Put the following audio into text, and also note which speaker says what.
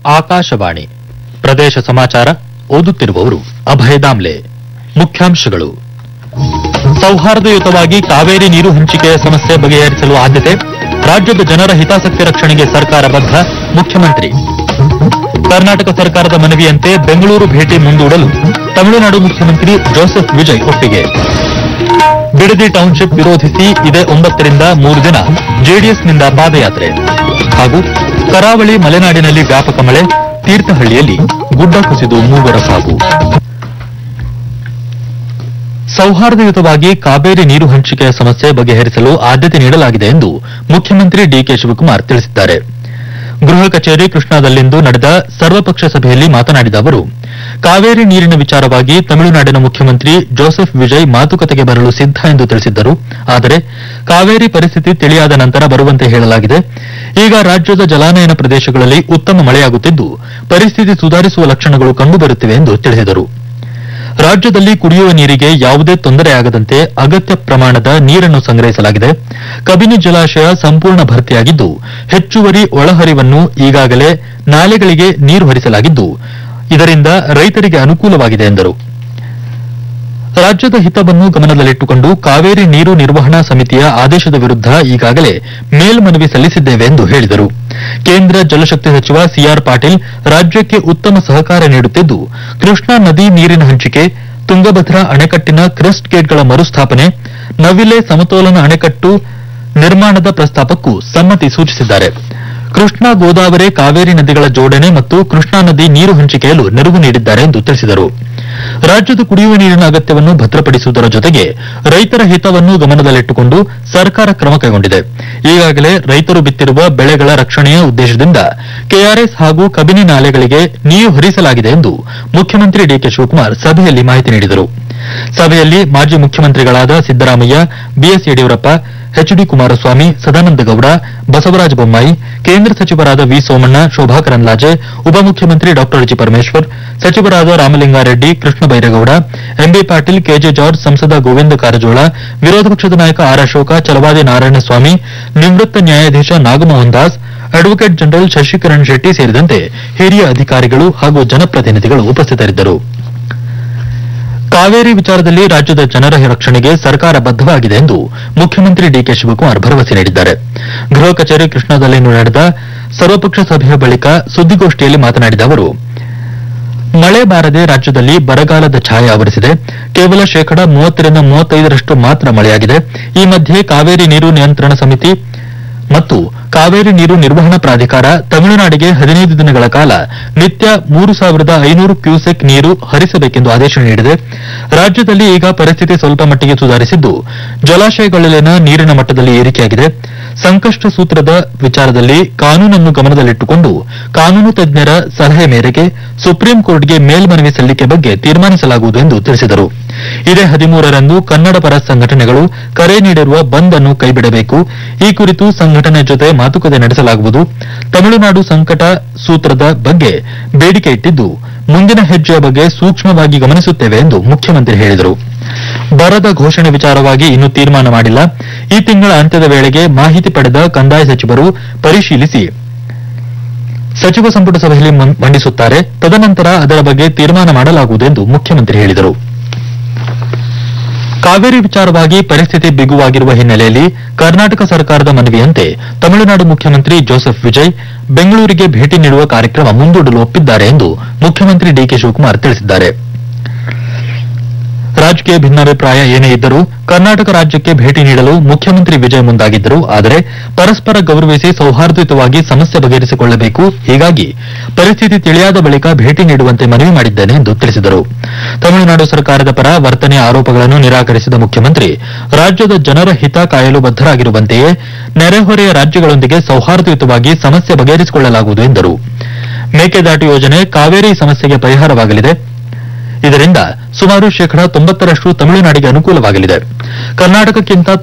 Speaker 1: ಆಕಾಶವಾಣಿ ಪ್ರದೇಶ ಸಮಾಚಾರ ಓದುತ್ತಿರುವವರು ಅಭಯ ದಾಮ್ಲೆ ಮುಖ್ಯಾಂಶಗಳು ಸೌಹಾರ್ದಯುತವಾಗಿ ಕಾವೇರಿ ನೀರು ಹಂಚಿಕೆಯ ಸಮಸ್ಯೆ ಬಗೆಹರಿಸಲು ಆದ್ಯತೆ ರಾಜ್ಯದ ಜನರ ಹಿತಾಸಕ್ತಿ ರಕ್ಷಣೆಗೆ ಸರ್ಕಾರ ಬದ್ಧ ಮುಖ್ಯಮಂತ್ರಿ ಕರ್ನಾಟಕ ಸರ್ಕಾರದ ಮನವಿಯಂತೆ ಬೆಂಗಳೂರು ಭೇಟಿ ಮುಂದೂಡಲು ತಮಿಳುನಾಡು ಮುಖ್ಯಮಂತ್ರಿ ಜೋಸೆಫ್ ವಿಜಯ್ ಒಪ್ಪಿಗೆ ಬಿಡದಿ ಟೌನ್ಶಿಪ್ ವಿರೋಧಿಸಿ ಇದೇ ಒಂಬತ್ತರಿಂದ ಮೂರು ದಿನ ಜೆಡಿಎಸ್ನಿಂದ ಪಾದಯಾತ್ರೆ ಹಾಗೂ ಕರಾವಳಿ ಮಲೆನಾಡಿನಲ್ಲಿ ವ್ಯಾಪಕ ಮಳೆ ತೀರ್ಥಹಳ್ಳಿಯಲ್ಲಿ ಗುಡ್ಡ ಕುಸಿದು ಮೂವರ ಸಾವು ಸೌಹಾರ್ದಯುತವಾಗಿ ಕಾವೇರಿ ನೀರು ಹಂಚಿಕೆಯ ಸಮಸ್ಯೆ ಬಗೆಹರಿಸಲು ಆದ್ಯತೆ ನೀಡಲಾಗಿದೆ ಎಂದು ಮುಖ್ಯಮಂತ್ರಿ ಡಿಕೆ ಶಿವಕುಮಾರ್ ತಿಳಿಸಿದ್ದಾರೆ ಗೃಹ ಕಚೇರಿ ಕೃಷ್ಣಾದಲ್ಲಿಂದು ನಡೆದ ಸರ್ವಪಕ್ಷ ಸಭೆಯಲ್ಲಿ ಮಾತನಾಡಿದ ಅವರು ಕಾವೇರಿ ನೀರಿನ ವಿಚಾರವಾಗಿ ತಮಿಳುನಾಡಿನ ಮುಖ್ಯಮಂತ್ರಿ ಜೋಸೆಫ್ ವಿಜಯ್ ಮಾತುಕತೆಗೆ ಬರಲು ಸಿದ್ಧ ಎಂದು ತಿಳಿಸಿದ್ದರು ಆದರೆ ಕಾವೇರಿ ಪರಿಸ್ಥಿತಿ ತಿಳಿಯಾದ ನಂತರ ಬರುವಂತೆ ಹೇಳಲಾಗಿದೆ ಈಗ ರಾಜ್ಯದ ಜಲಾನಯನ ಪ್ರದೇಶಗಳಲ್ಲಿ ಉತ್ತಮ ಮಳೆಯಾಗುತ್ತಿದ್ದು ಪರಿಸ್ಥಿತಿ ಸುಧಾರಿಸುವ ಲಕ್ಷಣಗಳು ಕಂಡುಬರುತ್ತಿವೆ ಎಂದು ತಿಳಿಸಿದರು ರಾಜ್ಯದಲ್ಲಿ ಕುಡಿಯುವ ನೀರಿಗೆ ಯಾವುದೇ ತೊಂದರೆಯಾಗದಂತೆ ಅಗತ್ಯ ಪ್ರಮಾಣದ ನೀರನ್ನು ಸಂಗ್ರಹಿಸಲಾಗಿದೆ ಕಬಿನಿ ಜಲಾಶಯ ಸಂಪೂರ್ಣ ಭರ್ತಿಯಾಗಿದ್ದು ಹೆಚ್ಚುವರಿ ಒಳಹರಿವನ್ನು ಈಗಾಗಲೇ ನಾಲೆಗಳಿಗೆ ನೀರು ಹರಿಸಲಾಗಿದ್ದು ಇದರಿಂದ ರೈತರಿಗೆ ಅನುಕೂಲವಾಗಿದೆ ಎಂದರು ರಾಜ್ಯದ ಹಿತವನ್ನು ಗಮನದಲ್ಲಿಟ್ಟುಕೊಂಡು ಕಾವೇರಿ ನೀರು ನಿರ್ವಹಣಾ ಸಮಿತಿಯ ಆದೇಶದ ವಿರುದ್ಧ ಈಗಾಗಲೇ ಮೇಲ್ಮನವಿ ಸಲ್ಲಿಸಿದ್ದೇವೆ ಎಂದು ಹೇಳಿದರು ಕೇಂದ್ರ ಜಲಶಕ್ತಿ ಸಚಿವ ಸಿಆರ್ ಪಾಟೀಲ್ ರಾಜ್ಯಕ್ಕೆ ಉತ್ತಮ ಸಹಕಾರ ನೀಡುತ್ತಿದ್ದು ಕೃಷ್ಣಾ ನದಿ ನೀರಿನ ಹಂಚಿಕೆ ತುಂಗಭದ್ರಾ ಅಣೆಕಟ್ಟಿನ ಕ್ರೆಸ್ಟ್ ಗೇಟ್ಗಳ ಮರುಸ್ಥಾಪನೆ ನವಿಲೆ ಸಮತೋಲನ ಅಣೆಕಟ್ಟು ನಿರ್ಮಾಣದ ಪ್ರಸ್ತಾಪಕ್ಕೂ ಸಮ್ಮತಿ ಸೂಚಿಸಿದ್ದಾರೆ ಕೃಷ್ಣಾ ಗೋದಾವರಿ ಕಾವೇರಿ ನದಿಗಳ ಜೋಡಣೆ ಮತ್ತು ಕೃಷ್ಣಾ ನದಿ ನೀರು ಹಂಚಿಕೆಯಲು ನೆರವು ನೀಡಿದ್ದಾರೆ ಎಂದು ತಿಳಿಸಿದರು ರಾಜ್ಯದ ಕುಡಿಯುವ ನೀರಿನ ಅಗತ್ಯವನ್ನು ಭದ್ರಪಡಿಸುವುದರ ಜೊತೆಗೆ ರೈತರ ಹಿತವನ್ನು ಗಮನದಲ್ಲಿಟ್ಟುಕೊಂಡು ಸರ್ಕಾರ ಕ್ರಮ ಕೈಗೊಂಡಿದೆ ಈಗಾಗಲೇ ರೈತರು ಬಿತ್ತಿರುವ ಬೆಳೆಗಳ ರಕ್ಷಣೆಯ ಉದ್ದೇಶದಿಂದ ಕೆಆರ್ಎಸ್ ಹಾಗೂ ಕಬಿನಿ ನಾಲೆಗಳಿಗೆ ನೀರು ಹರಿಸಲಾಗಿದೆ ಎಂದು ಮುಖ್ಯಮಂತ್ರಿ ಡಿಕೆ ಶಿವಕುಮಾರ್ ಸಭೆಯಲ್ಲಿ ಮಾಹಿತಿ ನೀಡಿದರು ಸಭೆಯಲ್ಲಿ ಮಾಜಿ ಮುಖ್ಯಮಂತ್ರಿಗಳಾದ ಸಿದ್ದರಾಮಯ್ಯ ಬಿಎಸ್ ಯಡಿಯೂರಪ್ಪ ಎಚ್ಡಿ ಕುಮಾರಸ್ವಾಮಿ ಸದಾನಂದ ಗೌಡ ಬಸವರಾಜ ಬೊಮ್ಮಾಯಿ ಕೇಂದ್ರ ಸಚಿವರಾದ ವಿ ಸೋಮಣ್ಣ ಶೋಭಾ ಕರಂದ್ಲಾಜೆ ಉಪಮುಖ್ಯಮಂತ್ರಿ ಡಾ ಜಿ ಪರಮೇಶ್ವರ್ ಸಚಿವರಾದ Ramalingareddy Krishna Byregowda M B Patil K J George ಸಂಸದ ಗೋವಿಂದ ಕಾರಜೋಳ ವಿರೋಧ ಪಕ್ಷದ ನಾಯಕ ಆರ್ ಅಶೋಕ ಚಲವಾದಿ ನಾರಾಯಣಸ್ವಾಮಿ ನಿವೃತ್ತ ನ್ಯಾಯಾಧೀಶ ನಾಗಮೋಹನ್ ದಾಸ್ ಅಡ್ವೊಕೇಟ್ ಜನರಲ್ ಶಶಿಕರಣ್ ಶೆಟ್ಟಿ ಸೇರಿದಂತೆ ಹಿರಿಯ ಅಧಿಕಾರಿಗಳು ಹಾಗೂ ಜನಪ್ರತಿನಿಧಿಗಳು ಉಪಸ್ಥಿತರಿದ್ದರು ಕಾವೇರಿ ವಿಚಾರದಲ್ಲಿ ರಾಜ್ಯದ ಜನರ ರಕ್ಷಣೆಗೆ ಸರ್ಕಾರ ಬದ್ದವಾಗಿದೆ ಎಂದು ಮುಖ್ಯಮಂತ್ರಿ ಡಿಕೆ ಶಿವಕುಮಾರ್ ಭರವಸೆ ನೀಡಿದ್ದಾರೆ ಗೃಹ ಕಚೇರಿ ಕೃಷ್ಣಾದಲ್ಲಿಂದು ನಡೆದ ಸರ್ವಪಕ್ಷ ಸಭೆಯ ಬಳಿಕ ಸುದ್ದಿಗೋಷ್ಠಿಯಲ್ಲಿ ಮಾತನಾಡಿದ ಅವರು ಮಳೆ ಬಾರದೆ ರಾಜ್ಯದಲ್ಲಿ ಬರಗಾಲದ ಛಾಯೆ ಆವರಿಸಿದೆ ಕೇವಲ ಶೇಕಡ ಮೂವತ್ತರಿಂದ ಮೂವತ್ತೈದರಷ್ಟು ಮಾತ್ರ ಮಳೆಯಾಗಿದೆ ಈ ಮಧ್ಯೆ ಕಾವೇರಿ ನೀರು ನಿಯಂತ್ರಣ ಸಮಿತಿ ಮತ್ತು ಕಾವೇರಿ ನೀರು ನಿರ್ವಹಣಾ ಪ್ರಾಧಿಕಾರ ತಮಿಳುನಾಡಿಗೆ ಹದಿನೈದು ದಿನಗಳ ಕಾಲ ನಿತ್ಯ ಮೂರು ಸಾವಿರದ ಐನೂರು ಕ್ಯೂಸೆಕ್ ನೀರು ಹರಿಸಬೇಕೆಂದು ಆದೇಶ ನೀಡಿದೆ ರಾಜ್ಯದಲ್ಲಿ ಈಗ ಪರಿಸ್ಥಿತಿ ಸ್ವಲ್ಪ ಮಟ್ಟಿಗೆ ಸುಧಾರಿಸಿದ್ದು ಜಲಾಶಯಗಳಲ್ಲಿನ ನೀರಿನ ಮಟ್ಟದಲ್ಲಿ ಏರಿಕೆಯಾಗಿದೆ ಸಂಕಷ್ಟ ಸೂತ್ರದ ವಿಚಾರದಲ್ಲಿ ಕಾನೂನನ್ನು ಗಮನದಲ್ಲಿಟ್ಟುಕೊಂಡು ಕಾನೂನು ತಜ್ಞರ ಸಲಹೆ ಮೇರೆಗೆ ಸುಪ್ರೀಂ ಕೋರ್ಟ್ಗೆ ಮೇಲ್ಮನವಿ ಸಲ್ಲಿಕೆ ಬಗ್ಗೆ ತೀರ್ಮಾನಿಸಲಾಗುವುದು ಎಂದು ತಿಳಿಸಿದರು ಇದೇ ಹದಿಮೂರರಂದು ಕನ್ನಡ ಪರ ಸಂಘಟನೆಗಳು ಕರೆ ನೀಡಿರುವ ಬಂದ್ ಅನ್ನು ಕೈಬಿಡಬೇಕು ಈ ಕುರಿತು ಸಂಘಟನೆ ಜೊತೆ ಮಾತುಕತೆ ನಡೆಸಲಾಗುವುದು ತಮಿಳುನಾಡು ಸಂಕಟ ಸೂತ್ರದ ಬಗ್ಗೆ ಬೇಡಿಕೆ ಇಟ್ಟಿದ್ದು ಮುಂದಿನ ಹೆಜ್ಜೆಯ ಬಗ್ಗೆ ಸೂಕ್ಷ್ಮವಾಗಿ ಗಮನಿಸುತ್ತೇವೆ ಎಂದು ಮುಖ್ಯಮಂತ್ರಿ ಹೇಳಿದರು ಬರದ ಘೋಷಣೆ ವಿಚಾರವಾಗಿ ಇನ್ನೂ ತೀರ್ಮಾನ ಮಾಡಿಲ್ಲ ಈ ತಿಂಗಳ ಅಂತ್ಯದ ವೇಳೆಗೆ ಮಾಹಿತಿ ಪಡೆದ ಕಂದಾಯ ಸಚಿವರು ಪರಿಶೀಲಿಸಿ ಸಚಿವ ಸಂಪುಟ ಸಭೆಯಲ್ಲಿ ಮಂ- ಮಂಡಿಸುತ್ತಾರೆ ತದನಂತರ ಅದರ ಬಗ್ಗೆ ತೀರ್ಮಾನ ಮಾಡಲಾಗುವುದು ಎಂದು ಮುಖ್ಯಮಂತ್ರಿ ಹೇಳಿದರು ಕಾವೇರಿ ವಿಚಾರವಾಗಿ ಪರಿಸ್ಥಿತಿ ಬಿಗುವಾಗಿರುವ ಹಿನ್ನೆಲೆಯಲ್ಲಿ ಕರ್ನಾಟಕ ಸರ್ಕಾರದ ಮನವಿಯಂತೆ ತಮಿಳುನಾಡು ಮುಖ್ಯಮಂತ್ರಿ ಜೋಸೆಫ್ ವಿಜಯ್ ಬೆಂಗಳೂರಿಗೆ ಭೇಟಿ ನೀಡುವ ಕಾರ್ಯಕ್ರಮ ಮುಂದೂಡಲು ಒಪ್ಪಿದ್ದಾರೆ ಎಂದು ಮುಖ್ಯಮಂತ್ರಿ ಡಿಕೆ ಶಿವಕುಮಾರ್ ತಿಳಿಸಿದ್ದಾರೆ ರಾಜಕೀಯ ಭಿನ್ನಾಭಿಪ್ರಾಯ ಏನೇ ಇದ್ದರೂ ಕರ್ನಾಟಕ ರಾಜ್ಯಕ್ಕೆ ಭೇಟಿ ನೀಡಲು ಮುಖ್ಯಮಂತ್ರಿ ವಿಜಯ್ ಮುಂದಾಗಿದ್ದರು ಆದರೆ ಪರಸ್ಪರ ಗೌರವಿಸಿ ಸೌಹಾರ್ದಯುತವಾಗಿ ಸಮಸ್ಯೆ ಬಗೆಹರಿಸಿಕೊಳ್ಳಬೇಕು ಹೀಗಾಗಿ ಪರಿಸ್ಥಿತಿ ತಿಳಿಯಾದ ಬಳಿಕ ಭೇಟಿ ನೀಡುವಂತೆ ಮನವಿ ಮಾಡಿದ್ದೇನೆ ಎಂದು ತಿಳಿಸಿದರು ತಮಿಳುನಾಡು ಸರ್ಕಾರದ ಪರ ವರ್ತನೆಯ ಆರೋಪಗಳನ್ನು ನಿರಾಕರಿಸಿದ ಮುಖ್ಯಮಂತ್ರಿ ರಾಜ್ಯದ ಜನರ ಹಿತ ಕಾಯಲು ಬದ್ದರಾಗಿರುವಂತೆಯೇ ನೆರೆಹೊರೆಯ ರಾಜ್ಯಗಳೊಂದಿಗೆ ಸೌಹಾರ್ದಯುತವಾಗಿ ಸಮಸ್ಯೆ ಬಗೆಹರಿಸಿಕೊಳ್ಳಲಾಗುವುದು ಎಂದರು ಮೇಕೆದಾಟು ಯೋಜನೆ ಕಾವೇರಿ ಸಮಸ್ಯೆಗೆ ಪರಿಹಾರವಾಗಲಿದೆ ಇದರಿಂದ ಸುಮಾರು ಶೇಕಡ ತೊಂಬತ್ತರಷ್ಟು ತಮಿಳುನಾಡಿಗೆ ಅನುಕೂಲವಾಗಲಿದೆ ಕರ್ನಾಟಕಕ್ಕಿಂತ